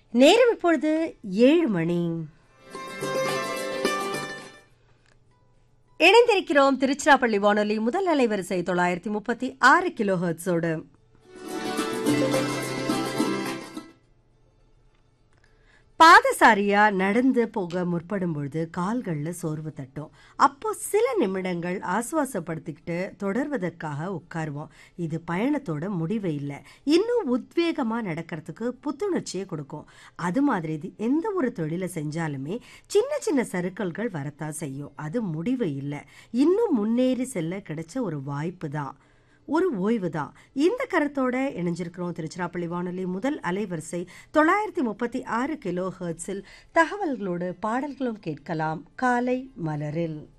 நேரம் இப்பொழுது ஏழு மணி இணைந்திருக்கிறோம் திருச்சிராப்பள்ளி வானொலி முதல் அலைவரிசை தொள்ளாயிரத்தி முப்பத்தி ஆறு கிலோ ஹெர்ட்ஸோடு பாதசாரியா நடந்து போக முற்படும் பொழுது கால்கள்ல சோர்வு தட்டும் அப்போ சில நிமிடங்கள் ஆசுவாசப்படுத்திக்கிட்டு தொடர்வதற்காக உட்காருவோம் இது பயணத்தோட முடிவு இல்லை இன்னும் உத்வேகமா நடக்கிறதுக்கு புத்துணர்ச்சியை கொடுக்கும் அது மாதிரி இது எந்த ஒரு தொழிலை செஞ்சாலுமே சின்ன சின்ன சறுக்கல்கள் வரத்தான் செய்யும் அது முடிவு இல்லை இன்னும் முன்னேறி செல்ல கிடைச்ச ஒரு வாய்ப்பு தான் ஒரு ஓய்வு தான் இந்த கருத்தோட இணைஞ்சிருக்கிறோம் திருச்சிராப்பள்ளி வானொலி முதல் அலைவரிசை தொள்ளாயிரத்தி முப்பத்தி ஆறு கிலோ ஹெர்ட்ஸில் தகவல்களோடு பாடல்களும் கேட்கலாம் காலை மலரில்